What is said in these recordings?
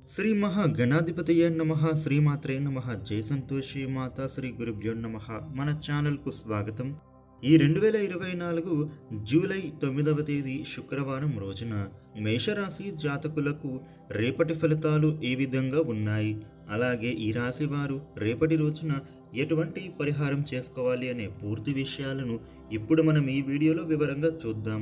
శ్రీ మహాగణాధిపతయ నమ శ్రీమాత్రే నమ జై సంతోషి మాతా శ్రీ గురుభ్యో నమ మన ఛానల్కు స్వాగతం ఈ రెండు వేల ఇరవై నాలుగు జూలై తొమ్మిదవ తేదీ శుక్రవారం రోజున మేషరాశి జాతకులకు రేపటి ఫలితాలు ఏ విధంగా ఉన్నాయి అలాగే ఈ రాశి వారు రేపటి రోజున ఎటువంటి పరిహారం చేసుకోవాలి అనే పూర్తి విషయాలను ఇప్పుడు మనం ఈ వీడియోలో వివరంగా చూద్దాం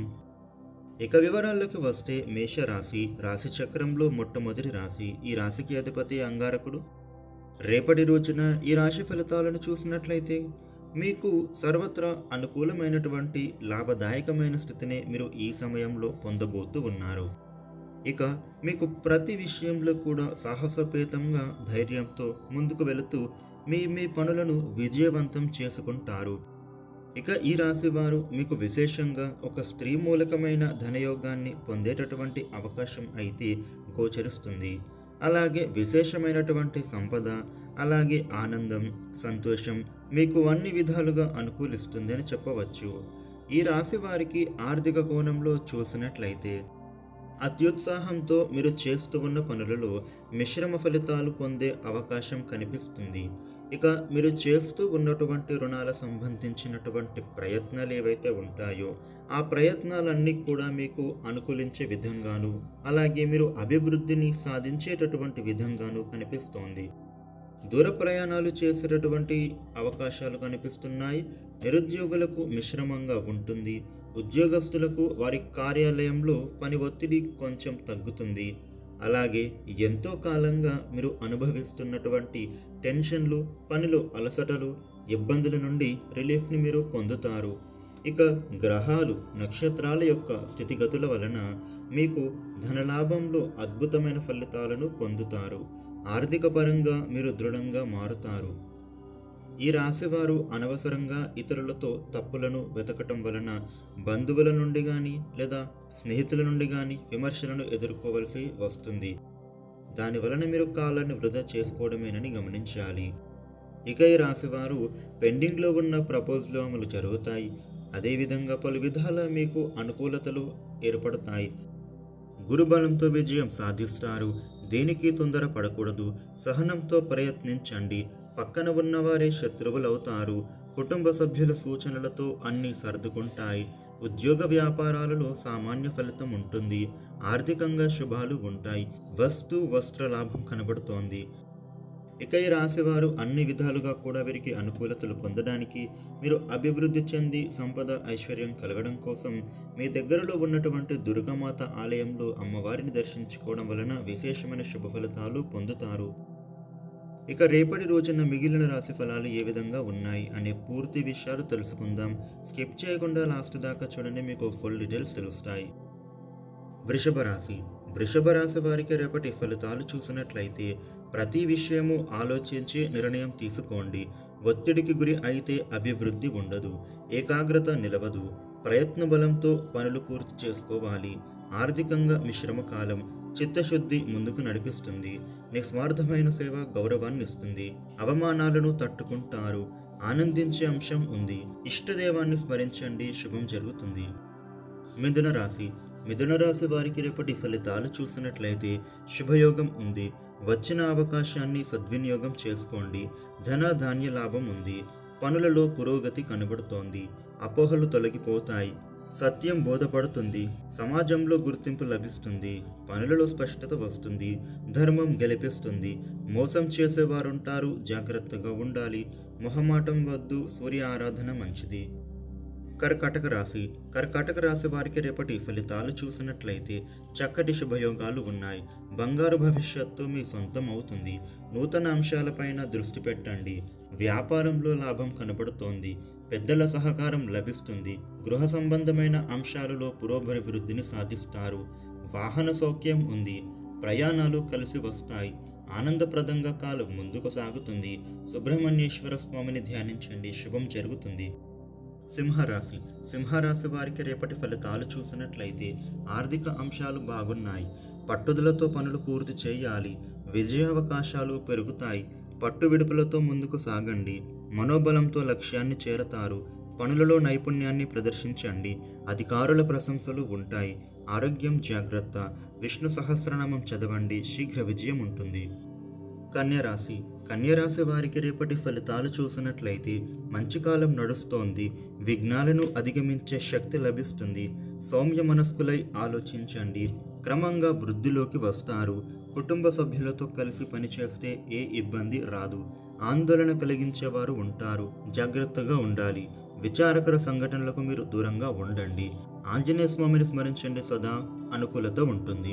ఇక వివరాల్లోకి వస్తే మేషరాశి రాశి చక్రంలో మొట్టమొదటి రాశి ఈ రాశికి అధిపతి అంగారకుడు రేపటి రోజున ఈ రాశి ఫలితాలను చూసినట్లయితే మీకు సర్వత్రా అనుకూలమైనటువంటి లాభదాయకమైన స్థితిని మీరు ఈ సమయంలో పొందబోతూ ఉన్నారు ఇక మీకు ప్రతి విషయంలో కూడా సాహసోపేతంగా ధైర్యంతో ముందుకు వెళుతూ మీ మీ పనులను విజయవంతం చేసుకుంటారు ఇక ఈ రాశి వారు మీకు విశేషంగా ఒక స్త్రీ మూలకమైన ధనయోగాన్ని పొందేటటువంటి అవకాశం అయితే గోచరిస్తుంది అలాగే విశేషమైనటువంటి సంపద అలాగే ఆనందం సంతోషం మీకు అన్ని విధాలుగా అనుకూలిస్తుంది అని చెప్పవచ్చు ఈ రాశి వారికి ఆర్థిక కోణంలో చూసినట్లయితే అత్యుత్సాహంతో మీరు చేస్తూ ఉన్న పనులలో మిశ్రమ ఫలితాలు పొందే అవకాశం కనిపిస్తుంది ఇక మీరు చేస్తూ ఉన్నటువంటి రుణాల సంబంధించినటువంటి ప్రయత్నాలు ఏవైతే ఉంటాయో ఆ ప్రయత్నాలన్నీ కూడా మీకు అనుకూలించే విధంగాను అలాగే మీరు అభివృద్ధిని సాధించేటటువంటి విధంగాను కనిపిస్తోంది దూర ప్రయాణాలు చేసేటటువంటి అవకాశాలు కనిపిస్తున్నాయి నిరుద్యోగులకు మిశ్రమంగా ఉంటుంది ఉద్యోగస్తులకు వారి కార్యాలయంలో పని ఒత్తిడి కొంచెం తగ్గుతుంది అలాగే ఎంతో కాలంగా మీరు అనుభవిస్తున్నటువంటి టెన్షన్లు పనిలో అలసటలు ఇబ్బందుల నుండి రిలీఫ్ని మీరు పొందుతారు ఇక గ్రహాలు నక్షత్రాల యొక్క స్థితిగతుల వలన మీకు ధనలాభంలో అద్భుతమైన ఫలితాలను పొందుతారు ఆర్థిక పరంగా మీరు దృఢంగా మారుతారు ఈ రాశివారు అనవసరంగా ఇతరులతో తప్పులను వెతకటం వలన బంధువుల నుండి కానీ లేదా స్నేహితుల నుండి కానీ విమర్శలను ఎదుర్కోవలసి వస్తుంది దాని వలన మీరు కాలాన్ని వృధా చేసుకోవడమేనని గమనించాలి ఇక ఈ రాశివారు పెండింగ్లో ఉన్న ప్రపోజల్ అమలు జరుగుతాయి అదేవిధంగా పలు విధాల మీకు అనుకూలతలు ఏర్పడతాయి గురుబలంతో విజయం సాధిస్తారు దేనికి తొందర పడకూడదు సహనంతో ప్రయత్నించండి పక్కన ఉన్నవారే శత్రువులవుతారు కుటుంబ సభ్యుల సూచనలతో అన్నీ సర్దుకుంటాయి ఉద్యోగ వ్యాపారాలలో సామాన్య ఫలితం ఉంటుంది ఆర్థికంగా శుభాలు ఉంటాయి వస్తు వస్త్ర లాభం కనబడుతోంది ఇక ఈ రాశివారు అన్ని విధాలుగా కూడా వీరికి అనుకూలతలు పొందడానికి మీరు అభివృద్ధి చెంది సంపద ఐశ్వర్యం కలగడం కోసం మీ దగ్గరలో ఉన్నటువంటి దుర్గామాత ఆలయంలో అమ్మవారిని దర్శించుకోవడం వలన విశేషమైన శుభ ఫలితాలు పొందుతారు ఇక రేపటి రోజున మిగిలిన రాశి ఫలాలు ఏ విధంగా ఉన్నాయి అనే పూర్తి విషయాలు తెలుసుకుందాం స్కిప్ చేయకుండా లాస్ట్ దాకా చూడండి మీకు ఫుల్ డీటెయిల్స్ తెలుస్తాయి వృషభ రాశి వృషభ రాశి వారికి రేపటి ఫలితాలు చూసినట్లయితే ప్రతి విషయము ఆలోచించి నిర్ణయం తీసుకోండి ఒత్తిడికి గురి అయితే అభివృద్ధి ఉండదు ఏకాగ్రత నిలవదు ప్రయత్న బలంతో పనులు పూర్తి చేసుకోవాలి ఆర్థికంగా మిశ్రమ కాలం చిత్తశుద్ధి ముందుకు నడిపిస్తుంది నిస్వార్థమైన సేవ గౌరవాన్ని ఇస్తుంది అవమానాలను తట్టుకుంటారు ఆనందించే అంశం ఉంది ఇష్టదేవాన్ని స్మరించండి శుభం జరుగుతుంది మిథున రాశి మిథున రాశి వారికి రేపటి ఫలితాలు చూసినట్లయితే శుభయోగం ఉంది వచ్చిన అవకాశాన్ని సద్వినియోగం చేసుకోండి ధన ధాన్య లాభం ఉంది పనులలో పురోగతి కనబడుతోంది అపోహలు తొలగిపోతాయి సత్యం బోధపడుతుంది సమాజంలో గుర్తింపు లభిస్తుంది పనులలో స్పష్టత వస్తుంది ధర్మం గెలిపిస్తుంది మోసం చేసేవారుంటారు జాగ్రత్తగా ఉండాలి మొహమాటం వద్దు సూర్య ఆరాధన మంచిది కర్కాటక రాశి కర్కాటక రాశి వారికి రేపటి ఫలితాలు చూసినట్లయితే చక్కటి శుభయోగాలు ఉన్నాయి బంగారు భవిష్యత్తు మీ సొంతం అవుతుంది నూతన అంశాలపైన దృష్టి పెట్టండి వ్యాపారంలో లాభం కనబడుతోంది పెద్దల సహకారం లభిస్తుంది గృహ సంబంధమైన అంశాలలో పురోభివృద్ధిని సాధిస్తారు వాహన సౌఖ్యం ఉంది ప్రయాణాలు కలిసి వస్తాయి ఆనందప్రదంగా కాలం ముందుకు సాగుతుంది సుబ్రహ్మణ్యేశ్వర స్వామిని ధ్యానించండి శుభం జరుగుతుంది సింహరాశి సింహరాశి వారికి రేపటి ఫలితాలు చూసినట్లయితే ఆర్థిక అంశాలు బాగున్నాయి పట్టుదలతో పనులు పూర్తి చేయాలి విజయావకాశాలు పెరుగుతాయి పట్టు విడుపులతో ముందుకు సాగండి మనోబలంతో లక్ష్యాన్ని చేరతారు పనులలో నైపుణ్యాన్ని ప్రదర్శించండి అధికారుల ప్రశంసలు ఉంటాయి ఆరోగ్యం జాగ్రత్త విష్ణు సహస్రనామం చదవండి శీఘ్ర విజయం ఉంటుంది కన్యరాశి కన్యరాశి వారికి రేపటి ఫలితాలు చూసినట్లయితే మంచి కాలం నడుస్తోంది విఘ్నాలను అధిగమించే శక్తి లభిస్తుంది సౌమ్య మనస్కులై ఆలోచించండి క్రమంగా వృద్ధిలోకి వస్తారు కుటుంబ సభ్యులతో కలిసి పనిచేస్తే ఏ ఇబ్బంది రాదు ఆందోళన కలిగించేవారు ఉంటారు జాగ్రత్తగా ఉండాలి విచారకర సంఘటనలకు మీరు దూరంగా ఉండండి ఆంజనేయ స్వామిని స్మరించండి సదా అనుకూలత ఉంటుంది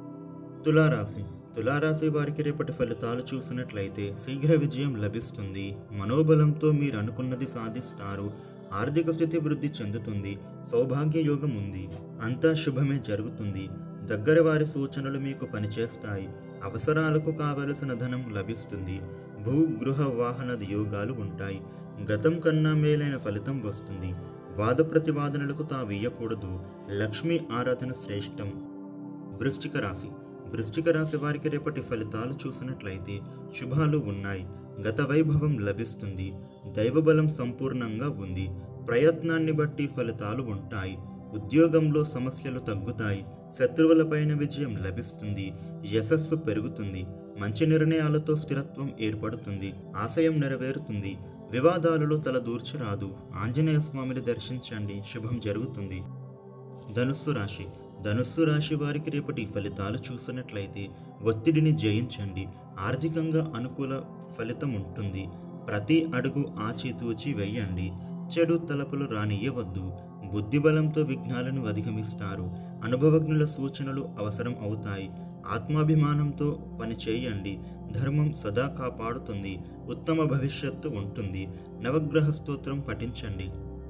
తులారాశి తులారాశి వారికి రేపటి ఫలితాలు చూసినట్లయితే శీఘ్ర విజయం లభిస్తుంది మనోబలంతో మీరు అనుకున్నది సాధిస్తారు ఆర్థిక స్థితి వృద్ధి చెందుతుంది సౌభాగ్య యోగం ఉంది అంతా శుభమే జరుగుతుంది దగ్గర వారి సూచనలు మీకు పనిచేస్తాయి అవసరాలకు కావలసిన ధనం లభిస్తుంది భూ గృహ వాహన యోగాలు ఉంటాయి గతం కన్నా మేలైన ఫలితం వస్తుంది వాద ప్రతివాదనలకు తావీయకూడదు లక్ష్మీ ఆరాధన శ్రేష్టం వృశ్చిక రాశి వృశ్చిక రాశి వారికి రేపటి ఫలితాలు చూసినట్లయితే శుభాలు ఉన్నాయి గత వైభవం లభిస్తుంది దైవబలం సంపూర్ణంగా ఉంది ప్రయత్నాన్ని బట్టి ఫలితాలు ఉంటాయి ఉద్యోగంలో సమస్యలు తగ్గుతాయి శత్రువులపైన విజయం లభిస్తుంది యశస్సు పెరుగుతుంది మంచి నిర్ణయాలతో స్థిరత్వం ఏర్పడుతుంది ఆశయం నెరవేరుతుంది వివాదాలలో తల దూర్చరాదు ఆంజనేయ స్వామిని దర్శించండి శుభం జరుగుతుంది ధనుస్సు రాశి ధనుస్సు రాశి వారికి రేపటి ఫలితాలు చూసినట్లయితే ఒత్తిడిని జయించండి ఆర్థికంగా అనుకూల ఫలితం ఉంటుంది ప్రతి అడుగు ఆచితూచి వెయ్యండి చెడు తలపులు రానియ్యవద్దు బుద్ధిబలంతో విఘ్నాలను అధిగమిస్తారు అనుభవజ్ఞుల సూచనలు అవసరం అవుతాయి ఆత్మాభిమానంతో పని చేయండి ధర్మం సదా కాపాడుతుంది ఉత్తమ భవిష్యత్తు ఉంటుంది నవగ్రహ స్తోత్రం పఠించండి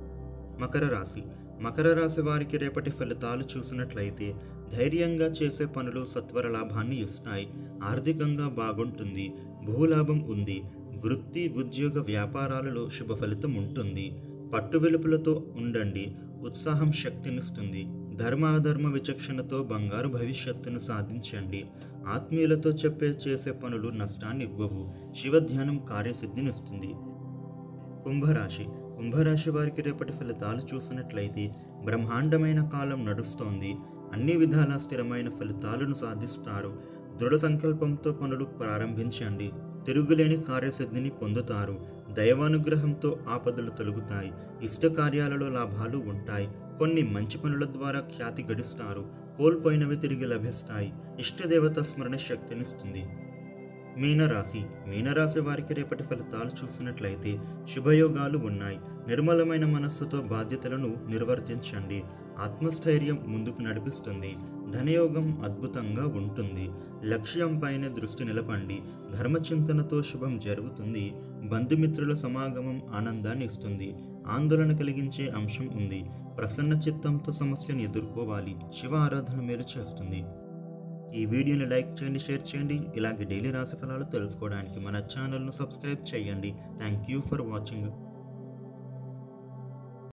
మకర రాశి మకర రాశి వారికి రేపటి ఫలితాలు చూసినట్లయితే ధైర్యంగా చేసే పనులు సత్వర లాభాన్ని ఇస్తాయి ఆర్థికంగా బాగుంటుంది భూలాభం ఉంది వృత్తి ఉద్యోగ వ్యాపారాలలో శుభ ఫలితం ఉంటుంది పట్టు వెలుపులతో ఉండండి ఉత్సాహం శక్తినిస్తుంది ధర్మాధర్మ విచక్షణతో బంగారు భవిష్యత్తును సాధించండి ఆత్మీయులతో చెప్పే చేసే పనులు నష్టాన్ని ఇవ్వవు శివధ్యానం కార్యసిద్ధినిస్తుంది కుంభరాశి కుంభరాశి వారికి రేపటి ఫలితాలు చూసినట్లయితే బ్రహ్మాండమైన కాలం నడుస్తోంది అన్ని విధాల స్థిరమైన ఫలితాలను సాధిస్తారు దృఢ సంకల్పంతో పనులు ప్రారంభించండి తిరుగులేని కార్యసిద్ధిని పొందుతారు దైవానుగ్రహంతో ఆపదలు తొలగుతాయి ఇష్ట కార్యాలలో లాభాలు ఉంటాయి కొన్ని మంచి పనుల ద్వారా ఖ్యాతి గడిస్తారు కోల్పోయినవి తిరిగి లభిస్తాయి ఇష్టదేవత స్మరణ శక్తినిస్తుంది మీనరాశి మీనరాశి వారికి రేపటి ఫలితాలు చూసినట్లయితే శుభయోగాలు ఉన్నాయి నిర్మలమైన మనస్సుతో బాధ్యతలను నిర్వర్తించండి ఆత్మస్థైర్యం ముందుకు నడిపిస్తుంది ధనయోగం అద్భుతంగా ఉంటుంది లక్ష్యంపైన దృష్టి నిలపండి ధర్మచింతనతో శుభం జరుగుతుంది బంధుమిత్రుల సమాగమం ఆనందాన్ని ఇస్తుంది ఆందోళన కలిగించే అంశం ఉంది ప్రసన్న చిత్తంతో సమస్యను ఎదుర్కోవాలి శివ ఆరాధన మేలు చేస్తుంది ఈ వీడియోని లైక్ చేయండి షేర్ చేయండి ఇలాగే డైలీ రాశి ఫలాలు తెలుసుకోవడానికి మన ఛానల్ను సబ్స్క్రైబ్ చేయండి థ్యాంక్ యూ ఫర్ వాచింగ్